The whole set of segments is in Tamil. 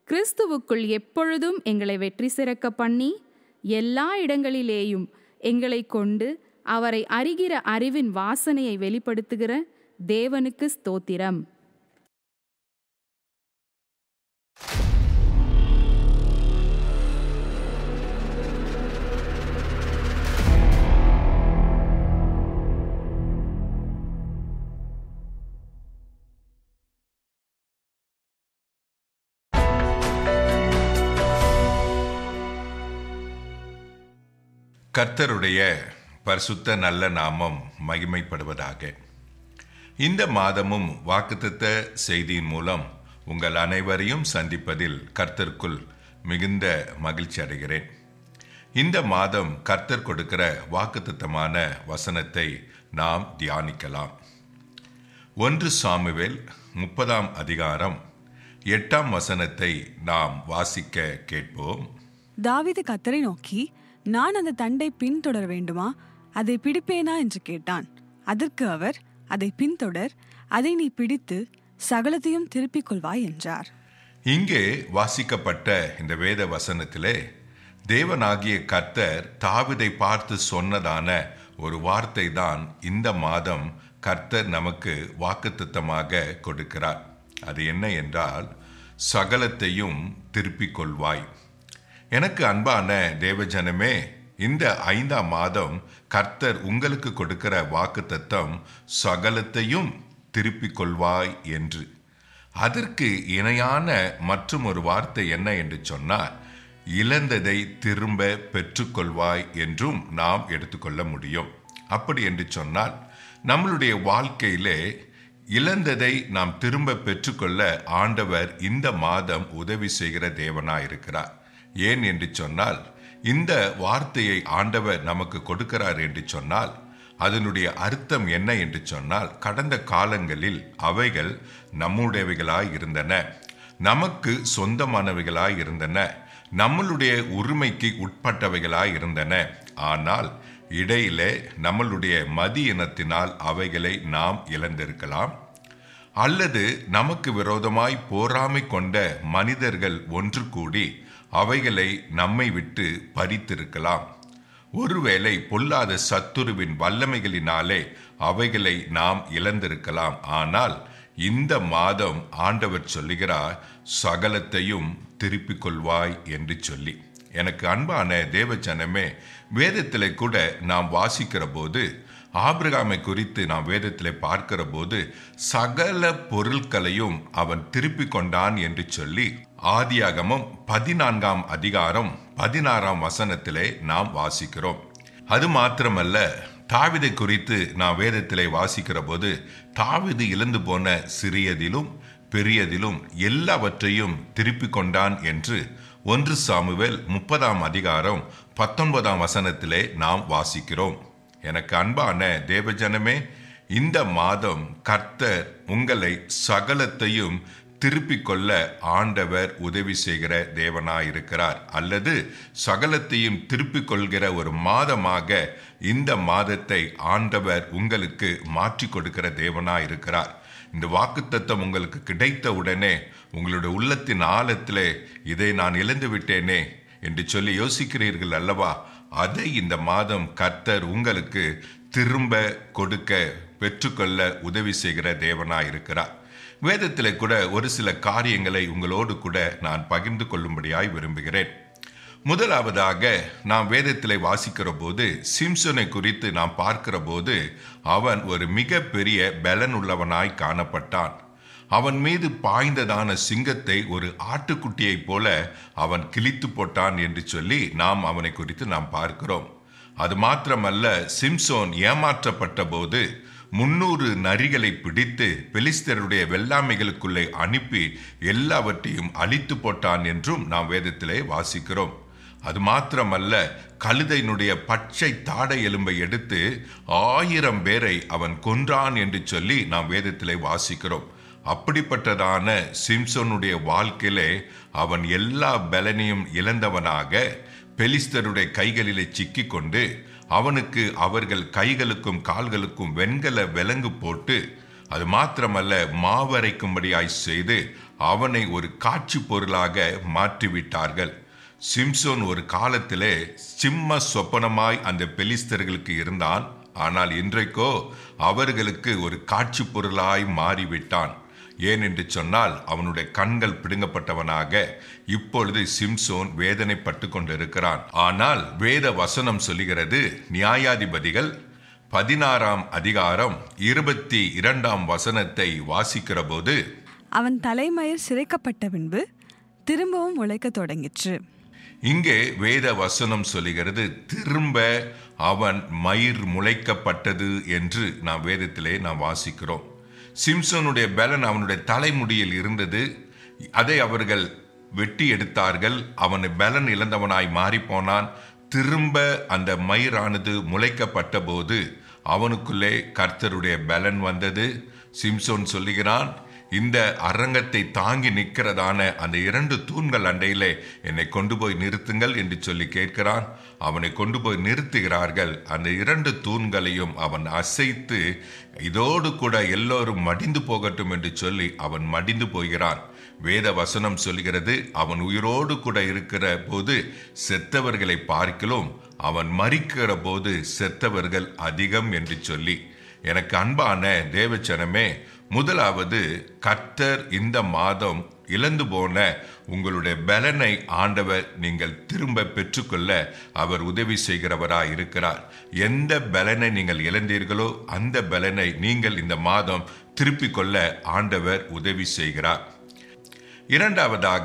கிறிஸ்துவுக்குள் எப்பொழுதும் எங்களை வெற்றி சிறக்க பண்ணி எல்லா இடங்களிலேயும் எங்களை கொண்டு அவரை அறிகிற அறிவின் வாசனையை வெளிப்படுத்துகிற தேவனுக்கு ஸ்தோத்திரம் கர்த்தருடைய பரிசுத்த நல்ல நாமம் மகிமைப்படுவதாக இந்த மாதமும் வாக்குத்தத்த செய்தியின் மூலம் உங்கள் அனைவரையும் சந்திப்பதில் கர்த்தருக்குள் மிகுந்த மகிழ்ச்சி அடைகிறேன் இந்த மாதம் கர்த்தர் கொடுக்கிற வாக்குத்தத்தமான வசனத்தை நாம் தியானிக்கலாம் ஒன்று சாமுவேல் முப்பதாம் அதிகாரம் எட்டாம் வசனத்தை நாம் வாசிக்க கேட்போம் தாவீது கத்தரை நோக்கி நான் அந்த தண்டை பின்தொடர வேண்டுமா அதை பிடிப்பேனா என்று கேட்டான் அதற்கு அவர் அதை பின்தொடர் அதை நீ பிடித்து சகலத்தையும் திருப்பிக் கொள்வாய் என்றார் இங்கே வாசிக்கப்பட்ட இந்த வேத வசனத்திலே தேவனாகிய கர்த்தர் தாவிதை பார்த்து சொன்னதான ஒரு வார்த்தை தான் இந்த மாதம் கர்த்தர் நமக்கு வாக்குத்தத்தமாக கொடுக்கிறார் அது என்ன என்றால் சகலத்தையும் திருப்பிக் கொள்வாய் எனக்கு அன்பான தேவஜனமே இந்த ஐந்தாம் மாதம் கர்த்தர் உங்களுக்கு கொடுக்கிற வாக்குத்தத்தம் சகலத்தையும் திருப்பிக் கொள்வாய் என்று அதற்கு இணையான மற்றும் ஒரு வார்த்தை என்ன என்று சொன்னால் இழந்ததை திரும்ப பெற்றுக்கொள்வாய் என்றும் நாம் எடுத்துக்கொள்ள முடியும் அப்படி என்று சொன்னால் நம்மளுடைய வாழ்க்கையிலே இழந்ததை நாம் திரும்ப பெற்றுக்கொள்ள ஆண்டவர் இந்த மாதம் உதவி செய்கிற தேவனாய் இருக்கிறார் ஏன் என்று சொன்னால் இந்த வார்த்தையை ஆண்டவர் நமக்கு கொடுக்கிறார் என்று சொன்னால் அதனுடைய அர்த்தம் என்ன என்று சொன்னால் கடந்த காலங்களில் அவைகள் நம்முடையவைகளாய் இருந்தன நமக்கு சொந்தமானவைகளாய் இருந்தன நம்மளுடைய உரிமைக்கு உட்பட்டவைகளாய் இருந்தன ஆனால் இடையிலே நம்மளுடைய மதி இனத்தினால் அவைகளை நாம் இழந்திருக்கலாம் அல்லது நமக்கு விரோதமாய் போராமை கொண்ட மனிதர்கள் ஒன்று கூடி அவைகளை நம்மை விட்டு பறித்திருக்கலாம் ஒருவேளை பொல்லாத சத்துருவின் வல்லமைகளினாலே அவைகளை நாம் இழந்திருக்கலாம் ஆனால் இந்த மாதம் ஆண்டவர் சொல்லுகிறார் சகலத்தையும் திருப்பிக் கொள்வாய் என்று சொல்லி எனக்கு அன்பான தேவஜனமே வேதத்திலே கூட நாம் வாசிக்கிற போது ஆபிரகாமை குறித்து நாம் வேதத்திலே பார்க்கிற போது சகல பொருட்களையும் அவன் திருப்பிக் கொண்டான் என்று சொல்லி ஆதியாகமம் பதினான்காம் அதிகாரம் பதினாறாம் வசனத்திலே நாம் வாசிக்கிறோம் அது மாத்திரமல்ல தாவிதை குறித்து நாம் வேதத்திலே வாசிக்கிற போது தாவிது இழந்து போன சிறியதிலும் பெரியதிலும் எல்லாவற்றையும் திருப்பிக் கொண்டான் என்று ஒன்று சாமுவேல் முப்பதாம் அதிகாரம் பத்தொன்பதாம் வசனத்திலே நாம் வாசிக்கிறோம் எனக்கு அன்பான தேவஜனமே இந்த மாதம் கர்த்தர் உங்களை சகலத்தையும் திருப்பிக் கொள்ள ஆண்டவர் உதவி செய்கிற தேவனாயிருக்கிறார் அல்லது சகலத்தையும் திருப்பிக் கொள்கிற ஒரு மாதமாக இந்த மாதத்தை ஆண்டவர் உங்களுக்கு மாற்றி கொடுக்கிற தேவனாயிருக்கிறார் இந்த வாக்குத்தத்தம் உங்களுக்கு கிடைத்த உடனே உங்களுடைய உள்ளத்தின் ஆழத்திலே இதை நான் இழந்து விட்டேனே என்று சொல்லி யோசிக்கிறீர்கள் அல்லவா அதை இந்த மாதம் கர்த்தர் உங்களுக்கு திரும்ப கொடுக்க பெற்றுக்கொள்ள உதவி செய்கிற தேவனாய் இருக்கிறார் வேதத்தில் கூட ஒரு சில காரியங்களை உங்களோடு கூட நான் பகிர்ந்து கொள்ளும்படியாய் விரும்புகிறேன் முதலாவதாக நாம் வேதத்திலே வாசிக்கிற போது சிம்சனை குறித்து நாம் பார்க்கிற போது அவன் ஒரு மிக பெரிய பலன் உள்ளவனாய் காணப்பட்டான் அவன் மீது பாய்ந்ததான சிங்கத்தை ஒரு ஆட்டுக்குட்டியைப் போல அவன் கிழித்து போட்டான் என்று சொல்லி நாம் அவனை குறித்து நாம் பார்க்கிறோம் அது மாத்திரமல்ல சிம்சோன் ஏமாற்றப்பட்ட போது முன்னூறு நரிகளை பிடித்து பெலிஸ்தருடைய வெள்ளாமைகளுக்குள்ளே அனுப்பி எல்லாவற்றையும் அழித்து போட்டான் என்றும் நாம் வேதத்திலே வாசிக்கிறோம் அது மாத்திரமல்ல கழுதையினுடைய பச்சை தாடை எலும்பை எடுத்து ஆயிரம் பேரை அவன் கொன்றான் என்று சொல்லி நாம் வேதத்திலே வாசிக்கிறோம் அப்படிப்பட்டதான சிம்சோனுடைய வாழ்க்கையிலே அவன் எல்லா பலனையும் இழந்தவனாக பெலிஸ்தருடைய கைகளிலே சிக்கிக் கொண்டு அவனுக்கு அவர்கள் கைகளுக்கும் கால்களுக்கும் வெண்கல விலங்கு போட்டு அது மாத்திரமல்ல மாவரைக்கும்படியாய் செய்து அவனை ஒரு காட்சி பொருளாக மாற்றிவிட்டார்கள் சிம்சோன் ஒரு காலத்திலே சிம்ம சொப்பனமாய் அந்த பெலிஸ்தர்களுக்கு இருந்தான் ஆனால் இன்றைக்கோ அவர்களுக்கு ஒரு காட்சி பொருளாய் மாறிவிட்டான் ஏன் என்று சொன்னால் அவனுடைய கண்கள் பிடுங்கப்பட்டவனாக இப்பொழுது சிம்சோன் வேதனைப்பட்டு கொண்டிருக்கிறான் ஆனால் வேத வசனம் சொல்லுகிறது நியாயாதிபதிகள் பதினாறாம் அதிகாரம் இருபத்தி இரண்டாம் வசனத்தை வாசிக்கிற போது அவன் தலைமயிர் சிரைக்கப்பட்ட பின்பு திரும்பவும் உழைக்கத் தொடங்கிற்று இங்கே வேத வசனம் சொல்லுகிறது திரும்ப அவன் மயிர் முளைக்கப்பட்டது என்று நாம் வேதத்திலே நாம் வாசிக்கிறோம் சிம்சனுடைய பலன் அவனுடைய தலைமுடியில் இருந்தது அதை அவர்கள் வெட்டி எடுத்தார்கள் அவன் பலன் இழந்தவனாய் மாறிப்போனான் திரும்ப அந்த மயிரானது முளைக்கப்பட்ட போது அவனுக்குள்ளே கர்த்தருடைய பலன் வந்தது சிம்சோன் சொல்லுகிறான் இந்த அரங்கத்தை தாங்கி நிற்கிறதான அந்த இரண்டு தூண்கள் அண்டையிலே என்னை கொண்டு போய் நிறுத்துங்கள் என்று சொல்லி கேட்கிறான் அவனை கொண்டு போய் நிறுத்துகிறார்கள் அந்த இரண்டு தூண்களையும் அவன் அசைத்து இதோடு கூட எல்லோரும் மடிந்து போகட்டும் என்று சொல்லி அவன் மடிந்து போகிறான் வேத வசனம் சொல்கிறது அவன் உயிரோடு கூட இருக்கிற போது செத்தவர்களை பார்க்கிலும் அவன் மறிக்கிற போது செத்தவர்கள் அதிகம் என்று சொல்லி எனக்கு அன்பான தேவச்சனமே முதலாவது கர்த்தர் இந்த மாதம் இழந்து போன உங்களுடைய பலனை ஆண்டவர் நீங்கள் திரும்ப பெற்றுக்கொள்ள அவர் உதவி செய்கிறவராய் இருக்கிறார் எந்த பலனை நீங்கள் இழந்தீர்களோ அந்த பலனை நீங்கள் இந்த மாதம் திருப்பிக் கொள்ள ஆண்டவர் உதவி செய்கிறார் இரண்டாவதாக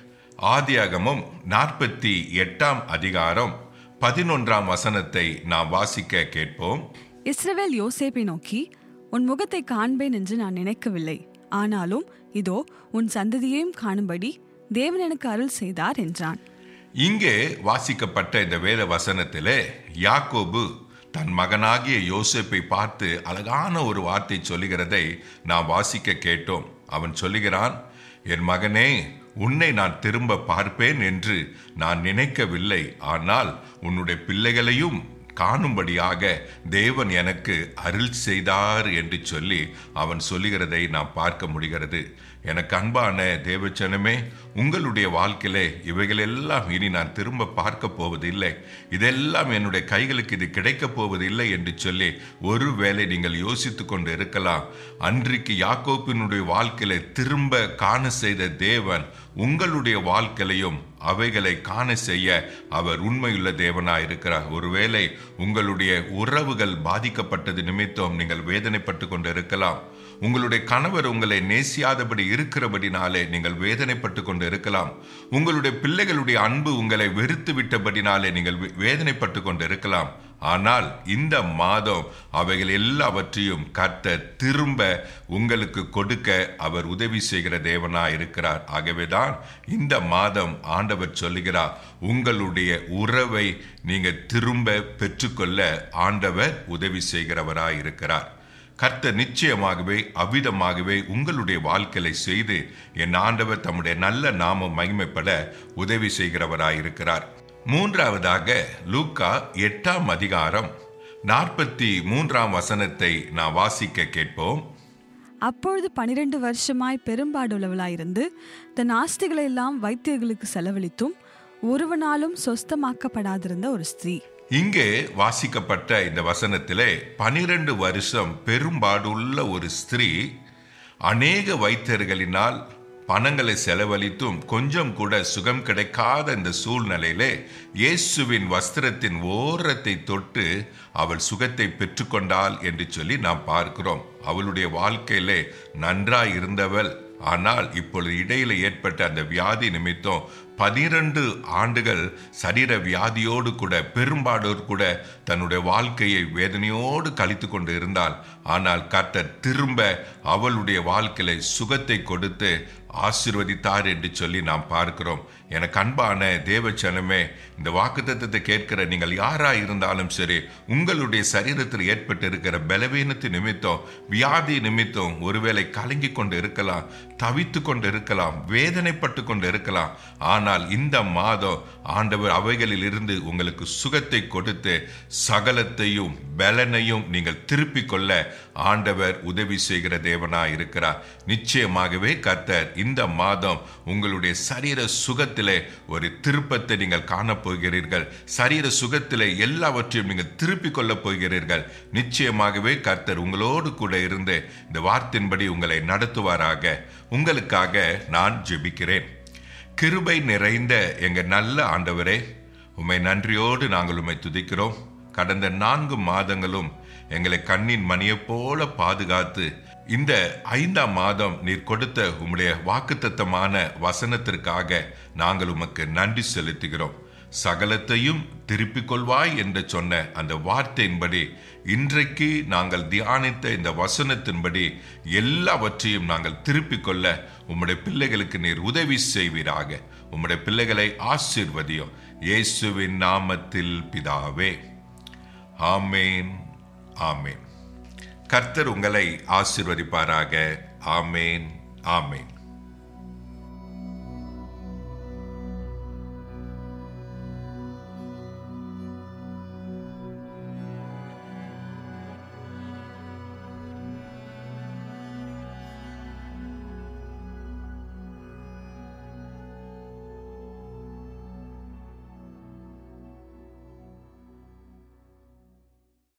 ஆதியாகமும் நாற்பத்தி எட்டாம் அதிகாரம் பதினொன்றாம் வசனத்தை நாம் வாசிக்க கேட்போம் இஸ்ரவேல் யோசேப்பை நோக்கி உன் முகத்தை காண்பேன் என்று நான் நினைக்கவில்லை ஆனாலும் இதோ உன் சந்ததியையும் காணும்படி தேவன் எனக்கு அருள் செய்தார் என்றான் இங்கே வாசிக்கப்பட்ட இந்த வேத வசனத்திலே யாக்கோபு தன் மகனாகிய யோசேப்பை பார்த்து அழகான ஒரு வார்த்தை சொல்லுகிறதை நாம் வாசிக்க கேட்டோம் அவன் சொல்லுகிறான் என் மகனே உன்னை நான் திரும்ப பார்ப்பேன் என்று நான் நினைக்கவில்லை ஆனால் உன்னுடைய பிள்ளைகளையும் காணும்படியாக தேவன் எனக்கு அருள் செய்தார் என்று சொல்லி அவன் சொல்லுகிறதை நாம் பார்க்க முடிகிறது எனக்கு அன்பான தேவச்சனமே உங்களுடைய வாழ்க்கையிலே இவைகள் எல்லாம் இனி நான் திரும்ப பார்க்க போவதில்லை இதெல்லாம் என்னுடைய கைகளுக்கு இது கிடைக்கப் போவதில்லை என்று சொல்லி ஒருவேளை நீங்கள் யோசித்து கொண்டு இருக்கலாம் அன்றைக்கு யாக்கோப்பினுடைய வாழ்க்கையில திரும்ப காண செய்த தேவன் உங்களுடைய வாழ்க்கையிலையும் அவைகளை காண செய்ய அவர் உண்மையுள்ள தேவனாய் இருக்கிறார் ஒருவேளை உங்களுடைய உறவுகள் பாதிக்கப்பட்டது நிமித்தம் நீங்கள் வேதனைப்பட்டு கொண்டு இருக்கலாம் உங்களுடைய கணவர் உங்களை நேசியாதபடி இருக்கிறபடினாலே நீங்கள் வேதனைப்பட்டு கொண்டு இருக்கலாம் உங்களுடைய பிள்ளைகளுடைய அன்பு உங்களை வெறுத்து விட்டபடினாலே நீங்கள் வே- வேதனைப்பட்டு கொண்டு இருக்கலாம் ஆனால் இந்த மாதம் அவைகள் எல்லாவற்றையும் கர்த்தர் திரும்ப உங்களுக்கு கொடுக்க அவர் உதவி செய்கிற தேவனா இருக்கிறார் ஆகவேதான் இந்த மாதம் ஆண்டவர் சொல்லுகிறார் உங்களுடைய உறவை நீங்க திரும்ப பெற்றுக்கொள்ள ஆண்டவர் உதவி செய்கிறவராய் இருக்கிறார் கர்த்தர் நிச்சயமாகவே அவ்விதமாகவே உங்களுடைய வாழ்க்கையை செய்து என் ஆண்டவர் தம்முடைய நல்ல நாமம் மகிமைப்பட உதவி செய்கிறவராயிருக்கிறார் மூன்றாவதாக லூக்கா எட்டாம் அதிகாரம் நாற்பத்தி மூன்றாம் வசனத்தை நான் வாசிக்க கேட்போம் அப்பொழுது பனிரெண்டு வருஷமாய் பெரும்பாடுள்ளவளாயிருந்து தன் ஆஸ்திகளை எல்லாம் வைத்தியர்களுக்கு செலவழித்தும் ஒருவனாலும் சொஸ்தமாக்கப்படாதிருந்த ஒரு ஸ்திரீ இங்கே வாசிக்கப்பட்ட இந்த வசனத்திலே பனிரெண்டு வருஷம் பெரும்பாடுள்ள ஒரு ஸ்திரீ அநேக வைத்தியர்களினால் பணங்களை செலவழித்தும் கொஞ்சம் கூட சுகம் கிடைக்காத இந்த சூழ்நிலையிலே இயேசுவின் வஸ்திரத்தின் ஓரத்தை தொட்டு அவள் சுகத்தை பெற்றுக்கொண்டாள் என்று சொல்லி நாம் பார்க்கிறோம் அவளுடைய வாழ்க்கையிலே நன்றாய் இருந்தவள் ஆனால் இப்பொழுது இடையில ஏற்பட்ட அந்த வியாதி நிமித்தம் பனிரெண்டு ஆண்டுகள் சரீர வியாதியோடு கூட பெரும்பாடோர் கூட தன்னுடைய வாழ்க்கையை வேதனையோடு கழித்து கொண்டு இருந்தாள் ஆனால் கர்த்தர் திரும்ப அவளுடைய வாழ்க்கையில சுகத்தை கொடுத்து ஆசீர்வதித்தார் என்று சொல்லி நாம் பார்க்கிறோம் எனக்கு அன்பான தேவச்சனமே இந்த வாக்குத்தத்தத்தை கேட்கிற நீங்கள் யாரா இருந்தாலும் சரி உங்களுடைய சரீரத்தில் ஏற்பட்டு இருக்கிற பலவீனத்து நிமித்தம் வியாதி நிமித்தம் ஒருவேளை கலங்கி கொண்டு இருக்கலாம் தவித்து கொண்டு இருக்கலாம் வேதனைப்பட்டு கொண்டு இருக்கலாம் ஆனால் ஆனால் இந்த மாதம் ஆண்டவர் அவைகளில் இருந்து உங்களுக்கு சுகத்தை கொடுத்து சகலத்தையும் பலனையும் நீங்கள் திருப்பிக் கொள்ள ஆண்டவர் உதவி செய்கிற தேவனா இருக்கிறார் நிச்சயமாகவே கர்த்தர் இந்த மாதம் உங்களுடைய சரீர சுகத்திலே ஒரு திருப்பத்தை நீங்கள் காணப்போகிறீர்கள் சரீர சுகத்திலே எல்லாவற்றையும் நீங்கள் திருப்பிக் கொள்ளப் போகிறீர்கள் நிச்சயமாகவே கர்த்தர் உங்களோடு கூட இருந்து இந்த வார்த்தையின்படி உங்களை நடத்துவாராக உங்களுக்காக நான் ஜெபிக்கிறேன் கிருபை நிறைந்த எங்க நல்ல ஆண்டவரே உம்மை நன்றியோடு நாங்கள் உம்மை துதிக்கிறோம் கடந்த நான்கு மாதங்களும் எங்களை கண்ணின் மணியைப் போல பாதுகாத்து இந்த ஐந்தாம் மாதம் நீர் கொடுத்த உம்முடைய வாக்குத்தத்தமான வசனத்திற்காக நாங்கள் உமக்கு நன்றி செலுத்துகிறோம் சகலத்தையும் திருப்பிக் கொள்வாய் என்று சொன்ன அந்த வார்த்தையின்படி இன்றைக்கு நாங்கள் தியானித்த இந்த வசனத்தின்படி எல்லாவற்றையும் நாங்கள் திருப்பிக் கொள்ள உம்முடைய பிள்ளைகளுக்கு நீர் உதவி செய்வீராக உம்முடைய பிள்ளைகளை ஆசீர்வதியும் இயேசுவின் நாமத்தில் பிதாவே ஆமேன் ஆமேன் கர்த்தர் உங்களை ஆசீர்வதிப்பாராக ஆமேன் ஆமேன்